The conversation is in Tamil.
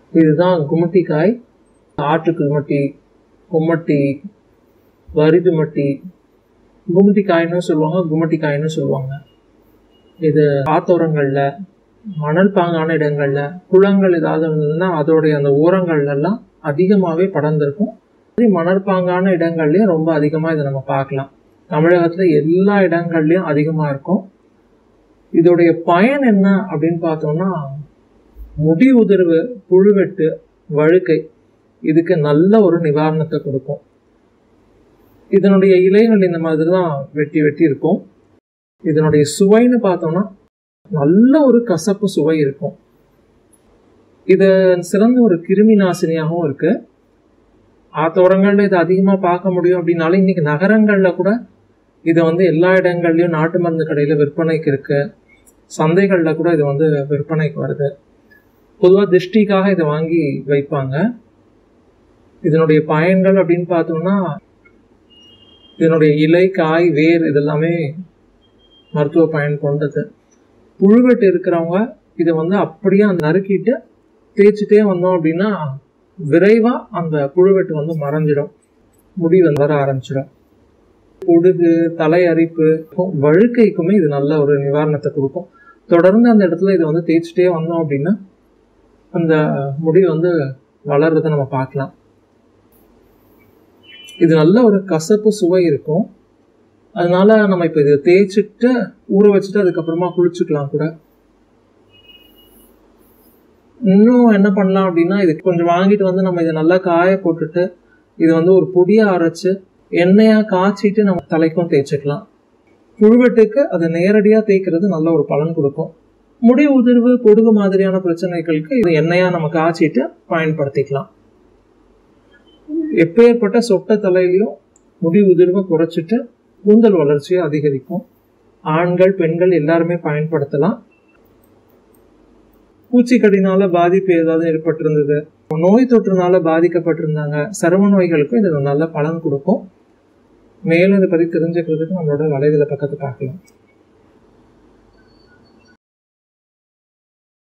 இதுதான் குமட்டிக்காய் ஆட்டு குமட்டி கும்மட்டி வரிதுமட்டி குமட்டி காயின்னு சொல்லுவாங்க குமட்டி காயின்னு சொல்லுவாங்க இது ஆத்தோரங்களில் மணல் பாங்கான இடங்கள்ல குளங்கள் ஏதாவது இருந்ததுன்னா அதோடைய அந்த ஓரங்கள்ல எல்லாம் அதிகமாகவே படர்ந்திருக்கும் அதே மணற்பாங்கான இடங்கள்லயும் ரொம்ப அதிகமாக இதை நம்ம பார்க்கலாம் தமிழகத்துல எல்லா இடங்கள்லயும் அதிகமாக இருக்கும் இதோடைய பயன் என்ன அப்படின்னு பார்த்தோம்னா முடி உதிர்வு புழுவெட்டு வழுக்கை இதுக்கு நல்ல ஒரு நிவாரணத்தை கொடுக்கும் இதனுடைய இலைகள் இந்த மாதிரி தான் வெட்டி வெட்டி இருக்கும் இதனுடைய சுவைன்னு பார்த்தோம்னா நல்ல ஒரு கசப்பு சுவை இருக்கும் இது சிறந்த ஒரு கிருமி நாசினியாகவும் இருக்கு ஆத்தோரங்கள்ல இதை அதிகமாக பார்க்க முடியும் அப்படின்னாலும் இன்னைக்கு நகரங்களில் கூட இதை வந்து எல்லா இடங்கள்லையும் நாட்டு மருந்து கடையில் விற்பனைக்கு இருக்கு சந்தைகளில் கூட இது வந்து விற்பனைக்கு வருது பொதுவாக திருஷ்டிக்காக இதை வாங்கி வைப்பாங்க இதனுடைய பயன்கள் அப்படின்னு பார்த்தோம்னா இதனுடைய இலை காய் வேர் இதெல்லாமே மருத்துவ பயன் கொண்டது புழுவெட்டு இருக்கிறவங்க இதை வந்து அப்படியே அந்த நறுக்கிட்டு தேய்ச்சிட்டே வந்தோம் அப்படின்னா விரைவாக அந்த புழுவெட்டு வந்து மறைஞ்சிடும் முடி வந்து வர ஆரம்பிச்சிடும் பொடுகு தலை அரிப்பு வழுக்கைக்குமே இது நல்ல ஒரு நிவாரணத்தை கொடுக்கும் தொடர்ந்து அந்த இடத்துல இதை வந்து தேய்ச்சிட்டே வந்தோம் அப்படின்னா அந்த முடி வந்து வளர்றதை நம்ம பார்க்கலாம் இது நல்ல ஒரு கசப்பு சுவை இருக்கும் அதனால நம்ம இப்போ இதை தேய்ச்சிட்டு ஊற வச்சுட்டு அதுக்கப்புறமா குளிச்சுக்கலாம் கூட இன்னும் என்ன பண்ணலாம் அப்படின்னா இது கொஞ்சம் வாங்கிட்டு வந்து நம்ம இதை நல்லா காய போட்டுட்டு இது வந்து ஒரு பொடியை அரைச்சு எண்ணெயாக காய்ச்சிட்டு நம்ம தலைக்கும் தேய்ச்சிக்கலாம் புழுவெட்டுக்கு அதை நேரடியாக தேய்க்கிறது நல்ல ஒரு பலன் கொடுக்கும் முடி உதிர்வு பொடுகு மாதிரியான பிரச்சனைகளுக்கு இது எண்ணெயாக நம்ம காய்ச்சிட்டு பயன்படுத்திக்கலாம் எப்பேற்பட்ட சொட்ட தலையிலையும் முடி உதிர்வை குறைச்சிட்டு கூந்தல் வளர்ச்சியை அதிகரிக்கும் ஆண்கள் பெண்கள் எல்லாருமே பயன்படுத்தலாம் பூச்சிக்கடினால பாதிப்பு ஏதாவது ஏற்பட்டிருந்தது நோய் தொற்றுனால பாதிக்கப்பட்டிருந்தாங்க சரும நோய்களுக்கும் இது நல்ல பலன் கொடுக்கும் மேலும் இதை பற்றி தெரிஞ்சுக்கிறதுக்கு நம்மளோட வலைதள பக்கத்தை பார்க்கலாம்